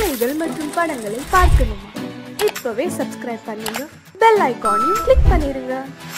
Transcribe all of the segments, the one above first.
கதைகள் மற்றும் படங்களை பார்க்கணுமா இப்பவே சப்ஸ்கிரைப் பண்ணுங்க பெல் ஐகானையும் கிளிக் பண்ணிருங்க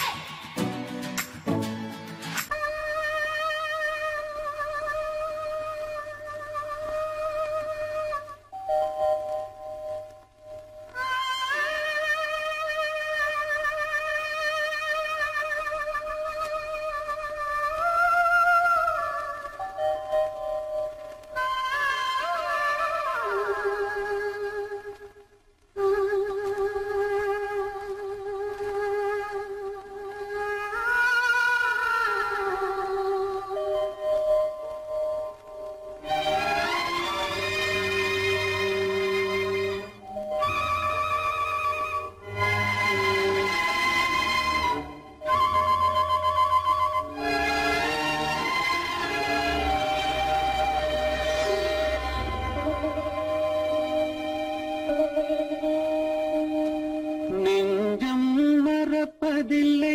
நெஞ்சம் மறப்பதில்லை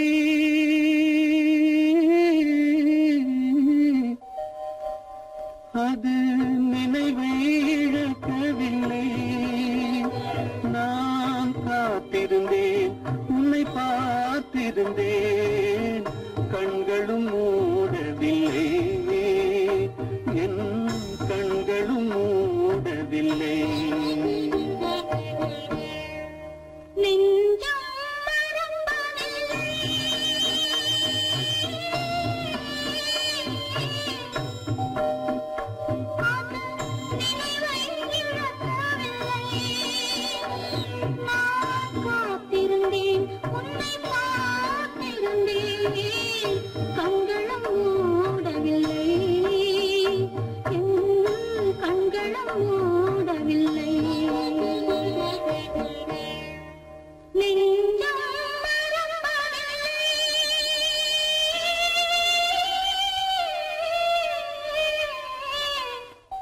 அது நினைவை இழக்கவில்லை நான் காத்திருந்தேன் உன்னை பார்த்திருந்தேன் கண்களும் மூடவில்லை என் கண்களும் மூடவில்லை நெஞ்சம் மறப்பதில்லை அது நினைவை இழக்கவில்லை நான் காத்திருந்தேன் உன்னை பார்த்திருந்தேன் கண்களும் மூடவில்லை என் கண்களும் மூடவில்லை நெஞ்சம் மறப்பதில்லை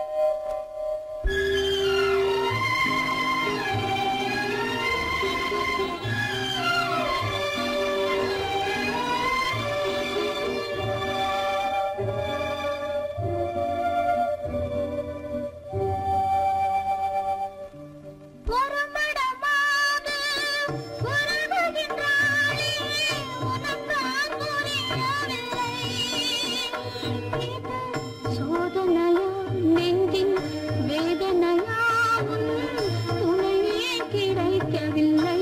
புறப்படமாக உறவுகின்றாளே, உனக்கான் புரியவில்லை. இது சோதனையா, நெஞ்சின் வேதனையா, உன் துணையே கிடைக்கவில்லை.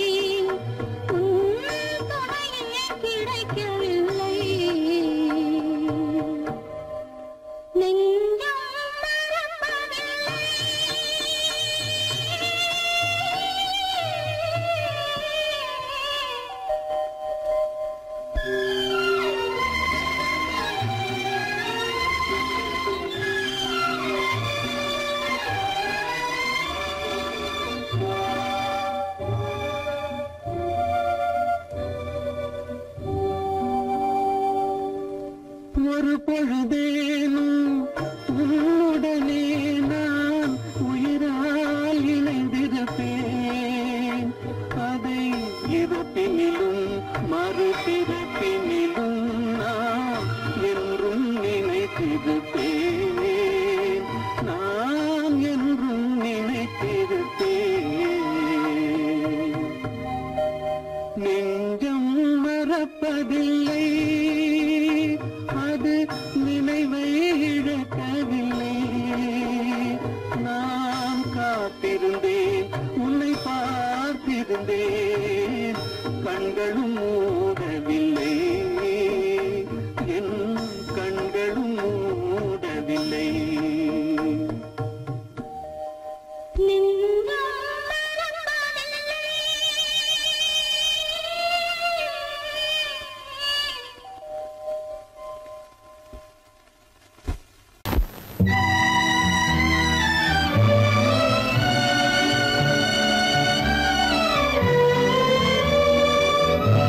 உன் துணையே கிடைக்கவில்லை. நெஞ்சம் மறப்பதில்லை ஒரு பொழுதேனும் உன்னுடனே நான் உயிரால் இணைந்திருப்பேன் அதை இருப்பினிலும் மறுபிறப்பினிலும் நான் என்றும் நினைத்திருப்பேன் நான் என்றும் நினைத்திருப்பேன் நெஞ்சம் மறப்பதில்லை அது நினைவை இழக்கவில்லை நான் காத்திருந்தேன் உன்னை பார்த்திருந்தேன் கண்களும் மூடவில்லை என் கண்களும் மூடவில்லை நெஞ்சம் மறப்பதில்லை ஆ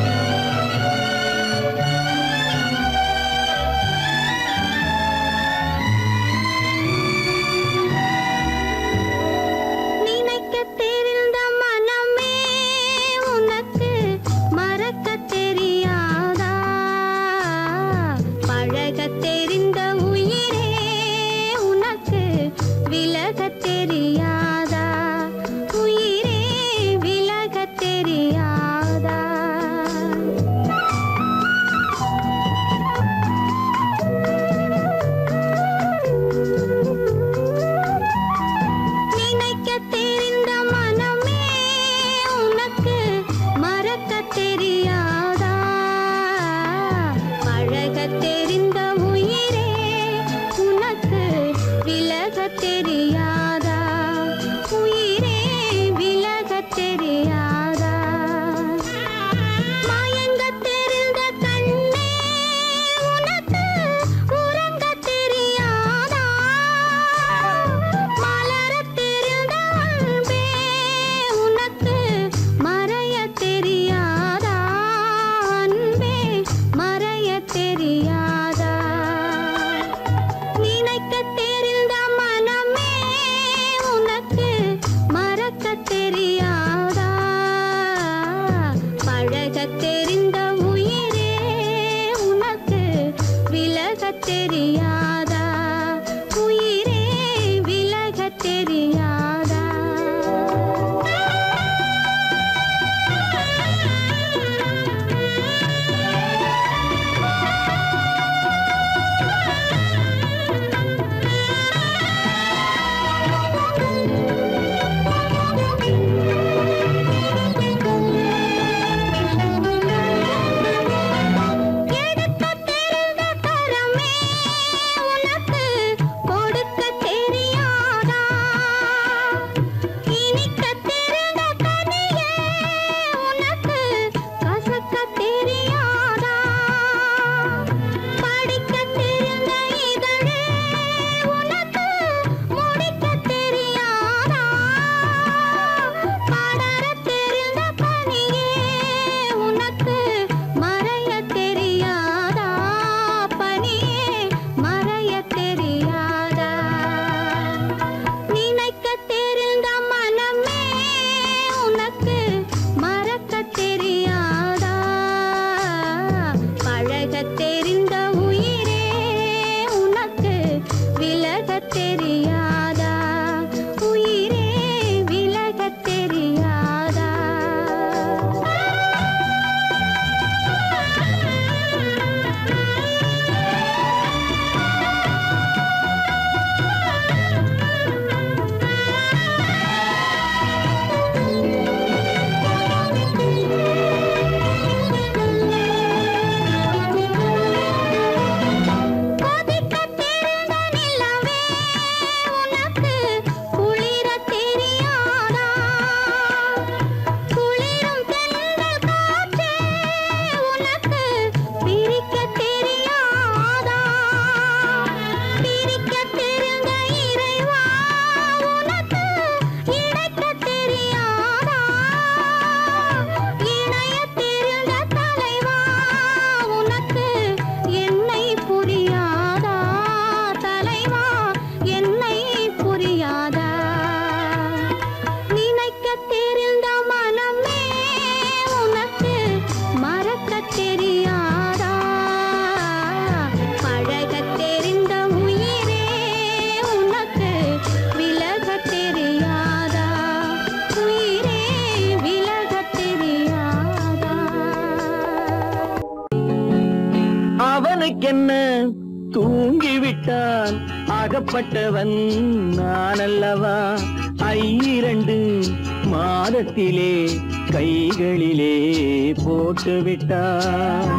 அகப்பட்டவன் நான் அல்லவா ஐரண்டு மாதத்திலே கைகளிலே போட்டு விட்டான்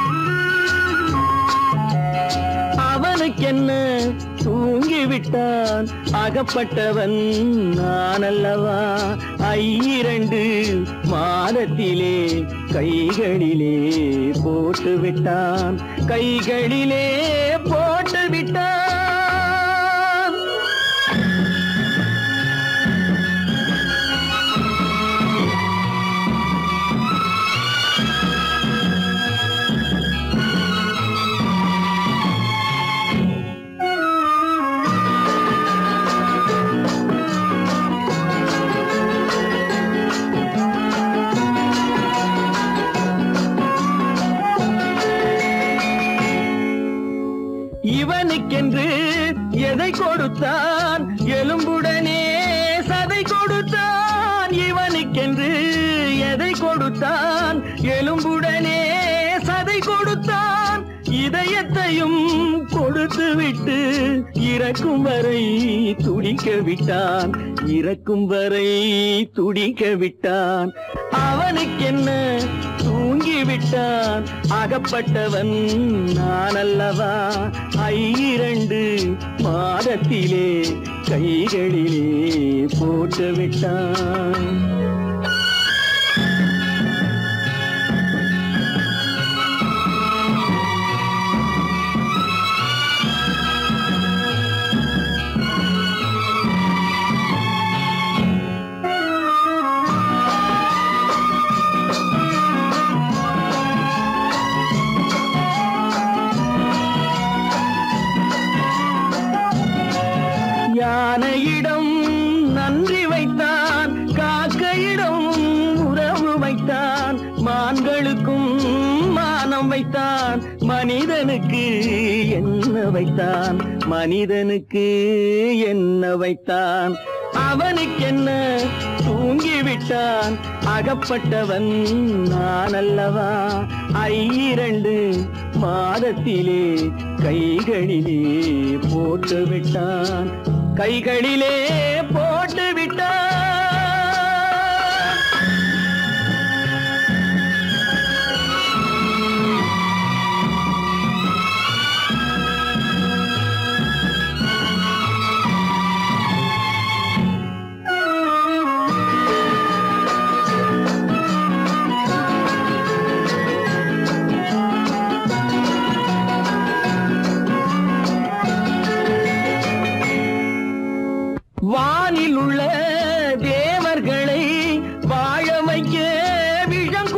அவனுக்கென்ன தூங்கிவிட்டான் அகப்பட்டவன் நான் அல்லவா ஐரண்டு மாதத்திலே கைகளிலே போட்டு விட்டான் கைகளிலே போட்டு விட்டான் இவனுக்கென்று எதை கொடுத்தான் எலும்புடனே சதை கொடுத்தான் இவனுக்கென்று எதை கொடுத்தான் எலும்புடனே சதை கொடுத்தான் இதயத்தையும் கொடுத்து விட்டு இறக்கும் வரை துடிக்க விட்டான் இறக்கும் வரை துடிக்க விட்டான் அவனுக்கென்ன தூங்கி விட்டான் அகப்பட்டவன் நான் அல்லவா ஐரண்டு மாதத்திலே கைகளிலே போட்டு விட்டான் யானையிடம் நன்றி வைத்தான் காக்கையிடம் உறவு வைத்தான் மான்களுக்கும் மானம் வைத்தான் மனிதனுக்கு என்ன வைத்தான் மனிதனுக்கு என்ன வைத்தான் அவனுக்கென்ன தூங்கிவிட்டான் அகப்பட்டவன் நான் அல்லவா ஐரண்டு மாதத்திலே கைகளிலே போட்டு விட்டான் கைகளிலே போட்டு விட்டான் வானில் உள்ள தேவர்களை வாழ வைக்க விஷம்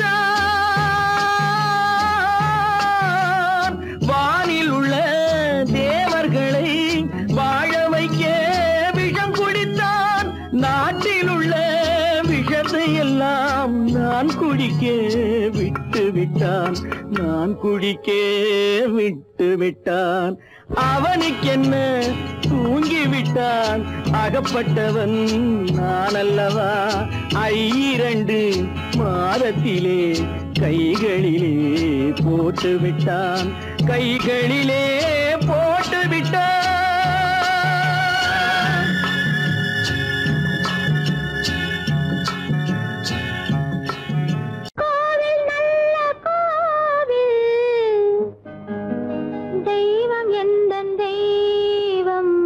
குடித்தான் வானில் உள்ள தேவர்களை வாழ வைக்க விஷம் குடித்தான் நாட்டில் உள்ள விஷத்தை எல்லாம் நான் குடிக்க விட்டு விட்டான் நான் குடிக்க விட்டு விட்டான் அவனுக்கென்ன தூங்கி விட்டான் அகப்பட்டவன் நான் அல்லவா ஐரண்டு மாதத்திலே கைகளிலே போட்டு விட்டான் கைகளிலே போட்டு விட்டான் கோவில் நல்ல கோவில் தெய்வம் எந்தன் தெய்வம்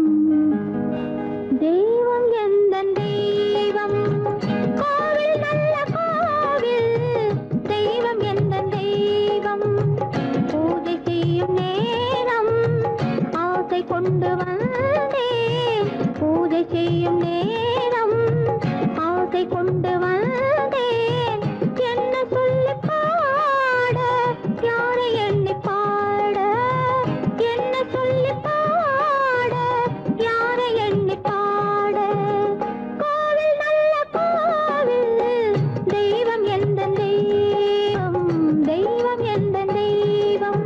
தெய்வம் எந்தன் தெய்வம் கோவில் நல்ல கோவில் தெய்வம் எந்தன் தெய்வம் பூஜை செய்யும் நேரம் ஆசை கொண்டு வந்தேன் பூஜை செய்யும் நேரம் ஆசை கொண்டு வந்தேன் என்ன சொல்லி பாட யாரை எண்ணி பாட என்ன சொல்லி பாட யாரை எண்ணி பாட கோவில் நல்ல கோவில் தெய்வம் எந்த தெய்வம் தெய்வம் எந்த தெய்வம்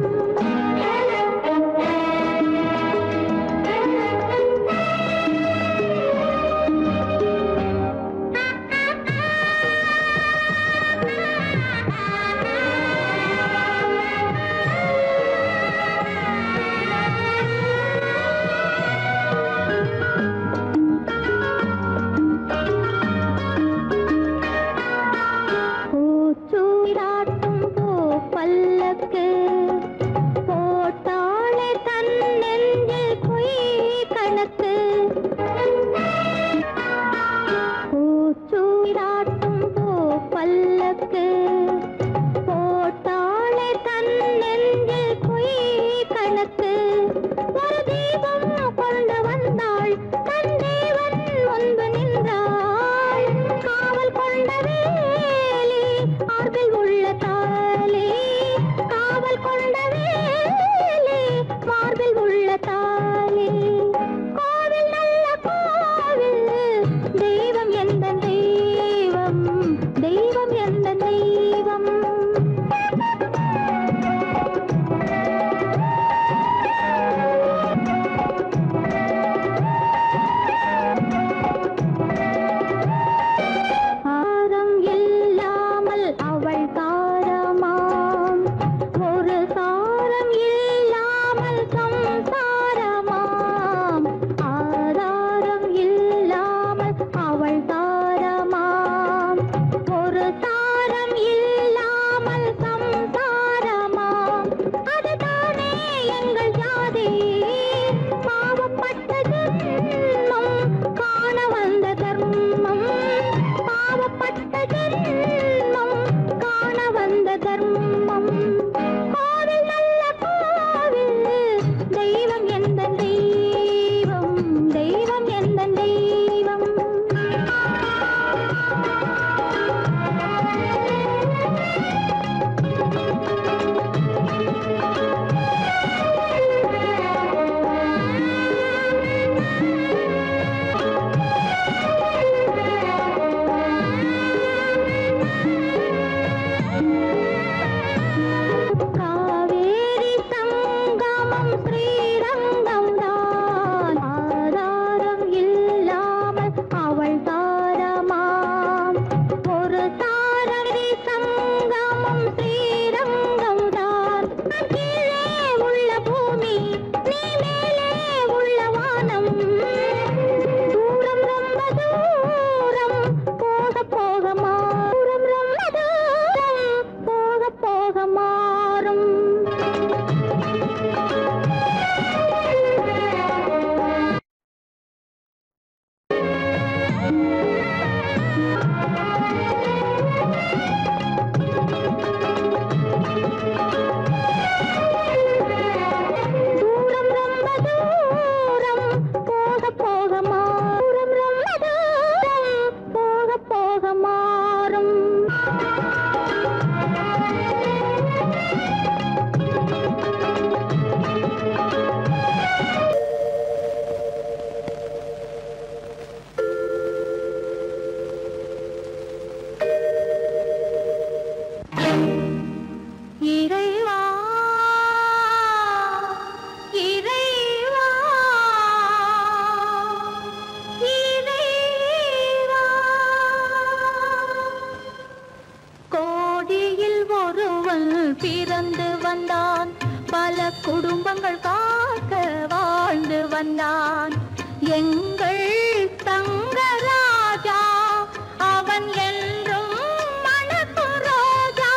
பிறந்து வந்தான் பல குடும்பங்கள் காக்க வாழ்ந்து வந்தான் எங்கள் தங்கராஜா அவன் என்றும் மணக்கு ரோஜா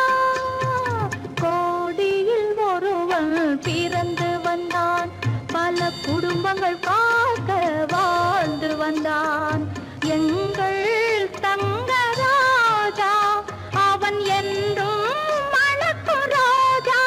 கோடியில் ஒருவன் பிறந்து வந்தான் பல குடும்பங்கள் காக்க வாழ்ந்து வந்தான் எங்கள் தங்கராஜா அவன் என்றும் மணக்கு ரோஜா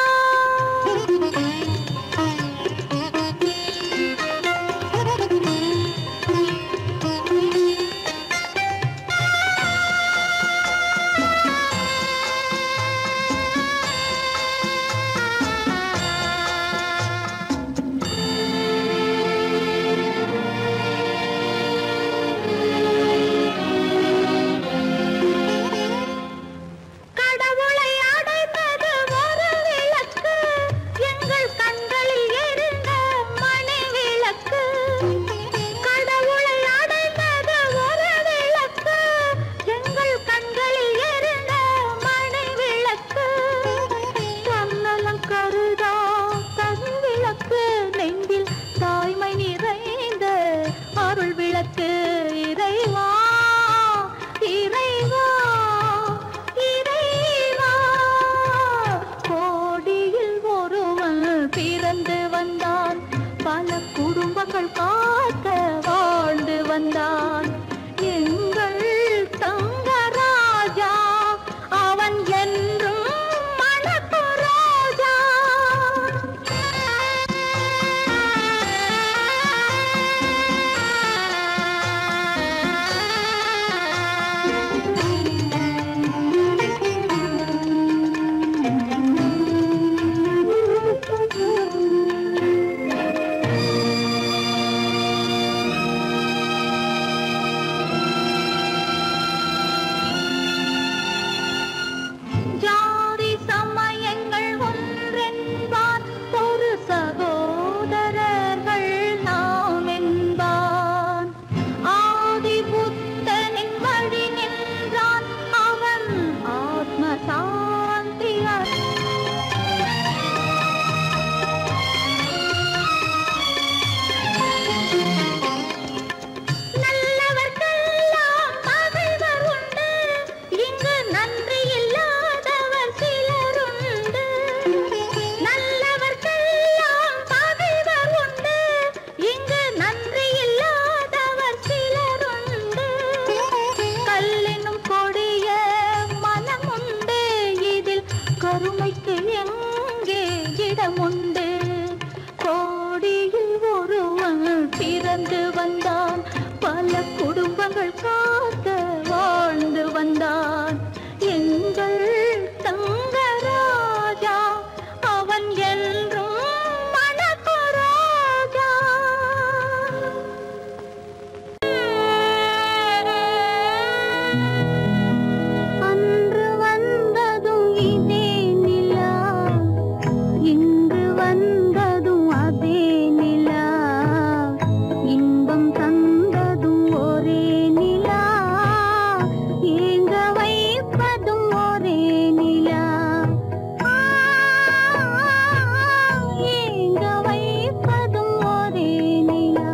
கடவுளை அடைந்தது ஒரு விளக்கு எங்கள் கண்களில் எரிந்த மணி விளக்கு கடவுளை அடைந்தது ஒரு விளக்கு எங்கள் கண்களில் எரிந்த மணி விளக்கு தன்னலம் கருதா தன் விளக்கு நெஞ்சில் தாய்மை நிறைந்த அருள் விளக்கு இறைவா இறைவா இறைவா கோடியில் ஒருவன் பிறந்து வந்தான் பல குடும்பங்கள் காக்க வாழ்ந்து வந்தான் எங்கள் தங்கராஜா அவன் என்றும் மணக்கு ராஜா ஜாதி சமயங்கள் ஒன்றென்பான் ஒரு சகோதரர்கள் நாம் என்பான் ஆதி புத்தனின் வழி நின்றான் அவன் ஆத்ம சாந்தி நல்லவர்க்கெல்லாம் பகைவர் உண்டு இங்கு நன்றி இல்லாதவர் சிலருண்டு நல்லவர்க்கெல்லாம் பகைவர் உண்டு இங்கு நன்றி இல்லாதவர் சிலருண்டு கல்லினும் கொடிய மனமுண்டு இதில் கருமைக்கு எங்கே இடமுண்டு கோடியில் ஒருவன் பிறந்து வந்தான் பல குடும்பங்கள் காக்க வாழ்ந்து வந்தான் எங்கள் தங்கராஜா அவன் என்றும் மணக்கு ராஜா அன்று வந்ததும் இதே நிலா இன்று வந்ததும் அதே நிலா இன்பம் தந்ததும் ஒரே நிலா ஏங்க வைப்பதும் ஒரே நிலா ஆ, ஏங்க வைப்பதும் ஒரே நிலா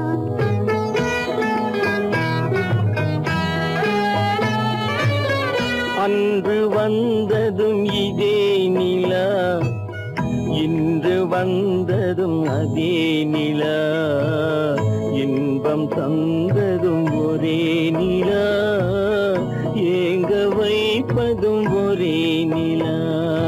அன்று வந்ததும் இதே நிலா இன்று வந்ததும் அதே நிலா இன்பம் தந்ததும் ஒரே நிலா ஏங்க வைப்பதும் ஒரே நிலா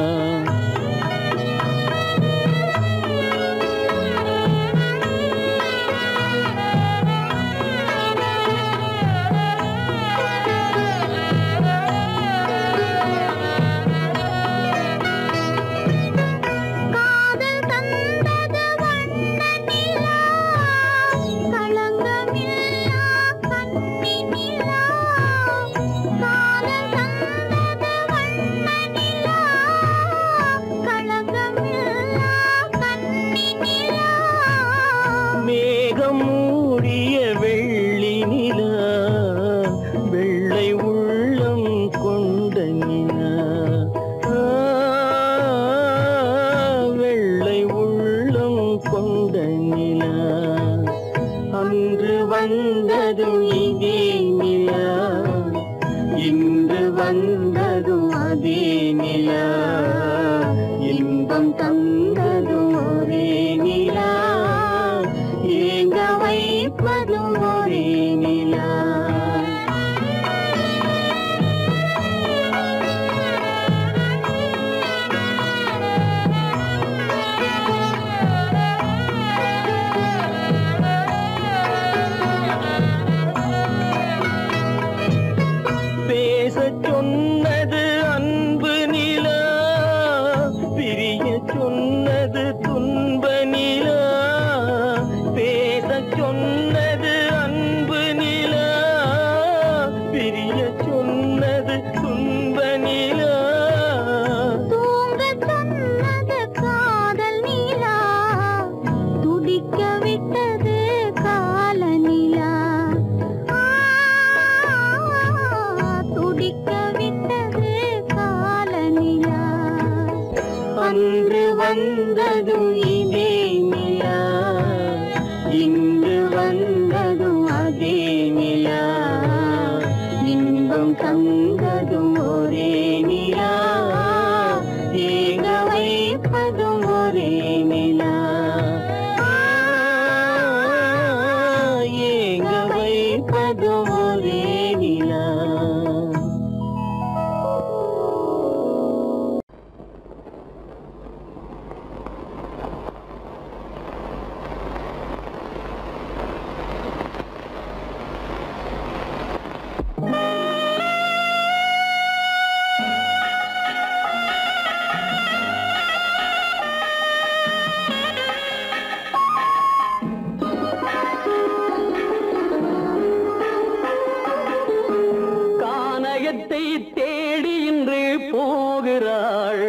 காதல் தந்தது வண்ண நிலா களங்கமில்லா நிலா இன்று வந்ததும் அதே நிலா இன்பம் தந்ததும் ஒரே நிலா ஏங்க வைப்பதும் ஒரே நிலா பேசச் சொன்னது அன்பு நிலா பிரிய சொன்னது துன்ப நிலா பேசச் சொன்னது அன்பு நிலா பிரிய சொன்னது துன்ப நிலா தூங்கச் சொன்னது காதல் நிலா துடிக்க விட்டது கால நிலா ஆ, துடிக்க விட்டது கால நிலா அன்று வந்ததும் இதே நிலா இன்று வந்ததும் அதே நிலா இன்பம் தந்ததும் ஒரே நிலா ஏக வைப்பதும் ஒரே நிலா ஏக வைப்பதும் ஒரே நிலா கானகத்தை தேடி இன்று போகிறாள்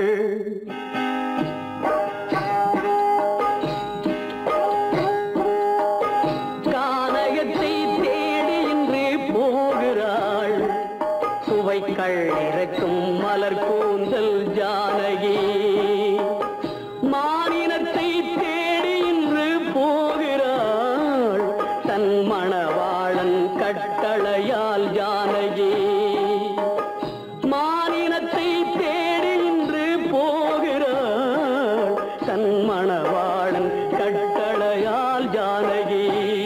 கானகத்தை தேடி இன்று போகிறாள் சுவைக்கள் இறக்கும் மலர் கூந்தல் ஜானகி மானினத்தை தேடி இன்று போகிறாள் தன் மணவாளன் கட்டளையால் ஜானகி மானினத்தை தேடி இன்று போகிறாள் தன் மணவாளன் கட்டளையால் ஜானகி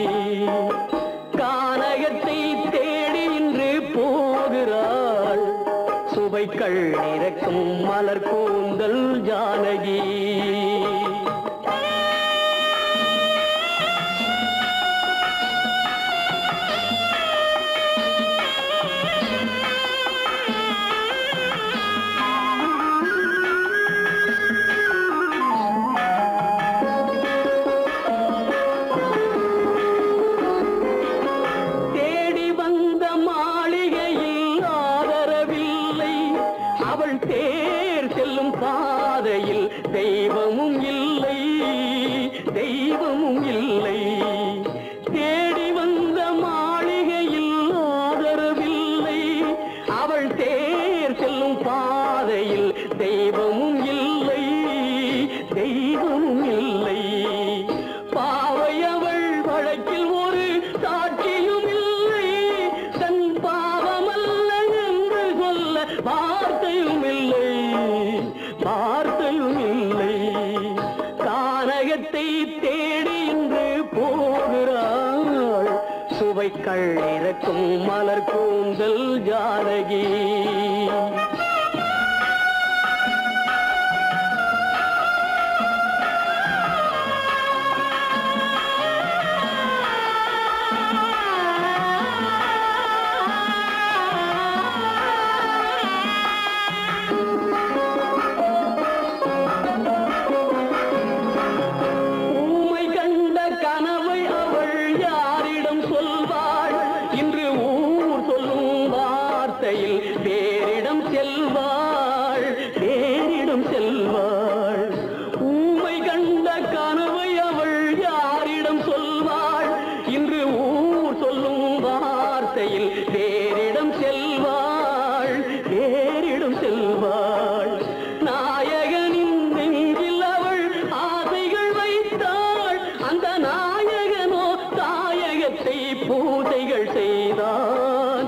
கானகத்தை தேடி இன்று போகிறாள் சுவைக்கள் இறக்கும் மலர் கூந்தல் ஜானகி தேடி வந்த மாளிகையில் ஆதரவில்லை அவள் தேர் செல்லும் பாதையில் தெய்வமும் இல்லை தெய்வமும் இல்லை தேடி வந்த மாளிகையில் ஆதரவில்லை அவள் தேர் செல்லும் பாதையில் தெய்வமும் இல்லை தெய்வமும் இல்லை பாவை அவள் வழக்கில் ஒரு சாட்சியும் இல்லை தன் பாவமல்ல என்று சொல்ல வார்த்தையும் இல்லை வார்த்தையும் இல்லை கானகத்தை தேடி இன்று போகிறாள் சுவைக்கள் இறக்கும் மலர் கூந்தல் ஜானகி ஊமை கண்ட கனவை அவள் யாரிடம் சொல்வாள் இன்று ஊர் சொல்லும் வார்த்தையில் வேறிடம் செல்வாள் வேறிடம் செல்வாள் ஊமை கண்ட கனவை அவள் யாரிடம் சொல்வாள் இன்று ஊர் சொல்லும் வார்த்தையில் வேறிடம் செல்வாள் வேறிடம் செல்வாள் நாயகனின் நெஞ்சில் அவள் ஆசைகள் வைத்தாள் அந்த நாயகனோ தாயகத்தை பூசைகள் செய்தான்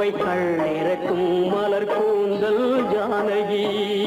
சுவைகள் இறக்கும் மலர் கூந்தல் ஜானகி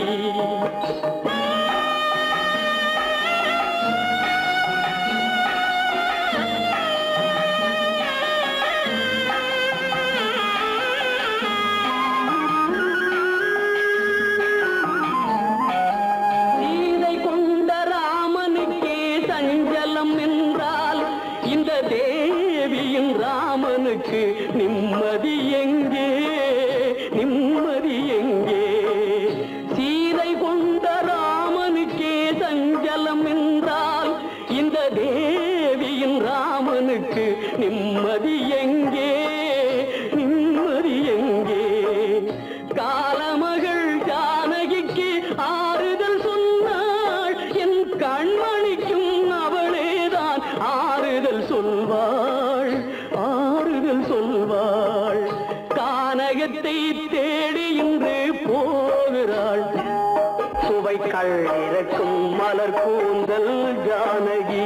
சீதை கொண்ட ராமனுக்கே சஞ்சலம் என்றால் இந்த தேவியின் ராமனுக்கு நிம்மதி எங்கே நிம்மதி எங்கே சீதை கொண்ட ராமனுக்கே சஞ்சலம் என்றால் இந்த தேவியின் ராமனுக்கு நிம்மதி எங்கே நிம்மதி எங்கே காலமகள் ஜானகிக்கு ஆறுதல் சொன்னாள் என் கண்மணிக்கும் அவளேதான் ஆறுதல் சொல்வாள் ஆறுதல் சொல்வாள் கானகத்தை தேடி இன்று போகிறாள் சுவைகள் இறக்கும் மலர் கூந்தல் ஜானகி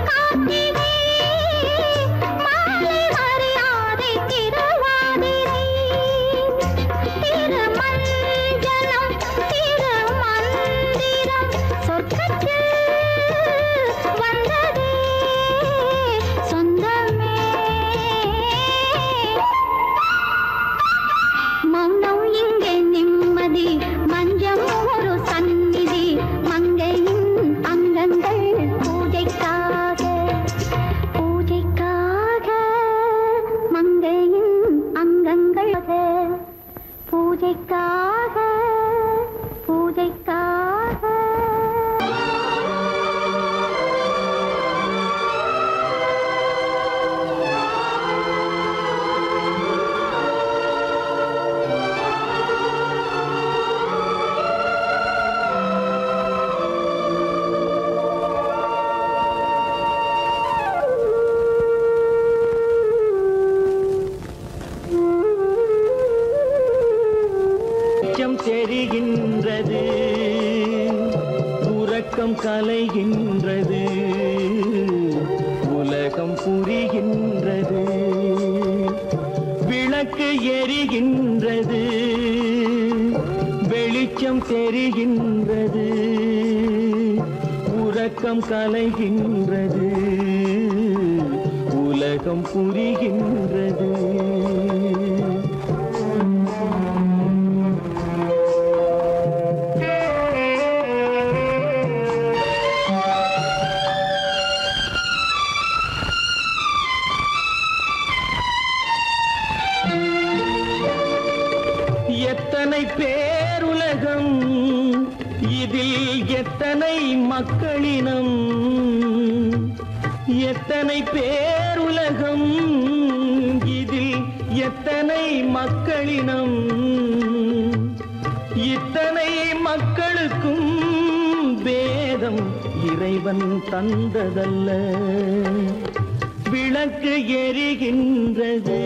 கார்த்திகை மாலை மரியாதை திருவாதிரை திருமஞ்சனம் திருமந்திரம் சொர்க்கத்தில் வந்ததே சொந்தமே மௌனம் இங்கே நிம்மதி மஞ்சம் ஒரு சந்நிதி மங்கையின் அங்கங்கள் பூஜைக்காக பூஜைக்காக மங்கையின் அங்கங்கள் பூஜைக்காக பூஜைக்காக வெளிச்சம் தெரிகின்றது உறக்கம் கலைகின்றது உலகம் புரிகின்றது விளக்கு எரிகின்றது வெளிச்சம் தெரிகின்றது உறக்கம் கலைகின்றது உலகம் புரிகின்றது எத்தனை பேருலகம் இதில் எத்தனை மக்களினம் எத்தனை பேருலகம் இதில் எத்தனை மக்களினம் இத்தனை மக்களுக்கும் வேதம் இறைவன் தந்ததல்ல விளக்கு எரிகின்றது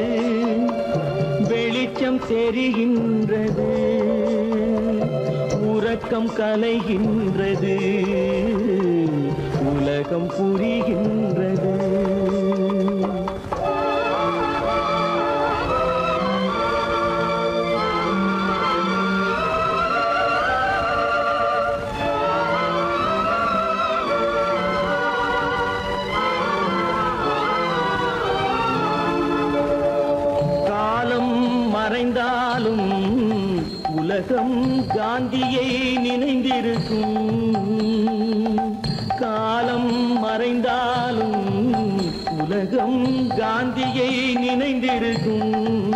வெளிச்சம் தெரிகின்றது உறக்கம் கலைகின்றது உலகம் புரிகின்றது காலம் மறைந்தாலும் உலகம் காந்தியை நினைந்திருக்கும் காலம் மறைந்தாலும் உலகம் காந்தியை நினைந்திருக்கும்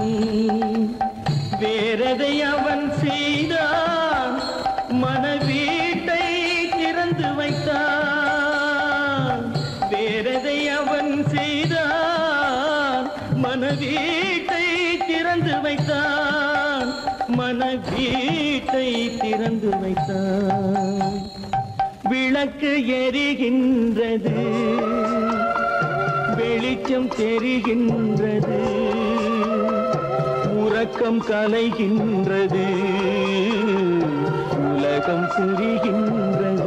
வேறதை அவன் செய்தான் மனவீட்டை திறந்து வைத்தான் வேறதை அவன் செய்தான் மனவீட்டை திறந்து வைத்தான் மனவீட்டை திறந்து வைத்தான் விளக்கு எரிகின்றது வெளிச்சம் தெரிகின்றது உறக்கம் கலைகின்றது உலகம் புரிகின்றது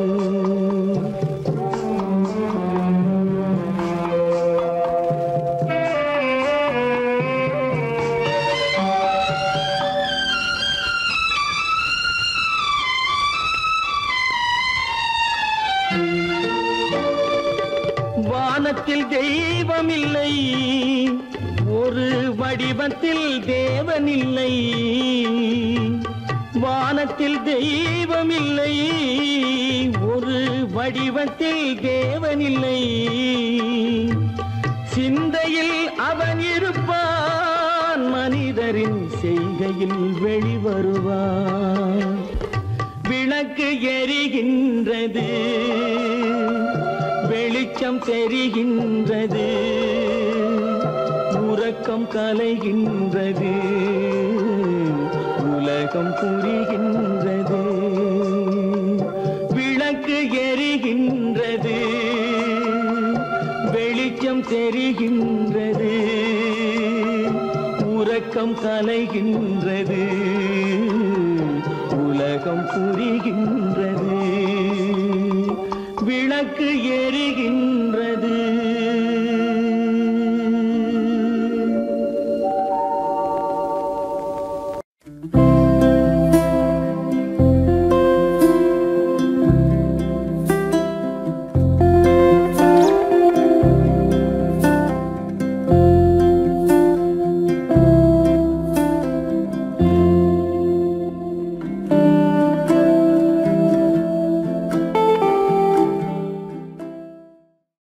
வானத்தில் தெய்வம் இல்லை ஒரு வடிவத்தில் தேவன் இல்லை வானத்தில் தெய்வம் இல்லை ஒரு வடிவத்தில் தேவன் இல்லை சிந்தையில் அவன் இருப்பான் மனிதரின் செய்கையில் வெளிவருவான் விளக்கு எரிகின்றது வெளிச்சம் தெரிகின்றது உறக்கம் கலைகின்றது உலகம் புரிகின்றது விளக்கு எரிகின்றது வெளிச்சம் தெரிகின்றது உறக்கம் கலைகின்றது உலகம் புரிகின்றது விளக்கு விளக்கு எரிகின்றது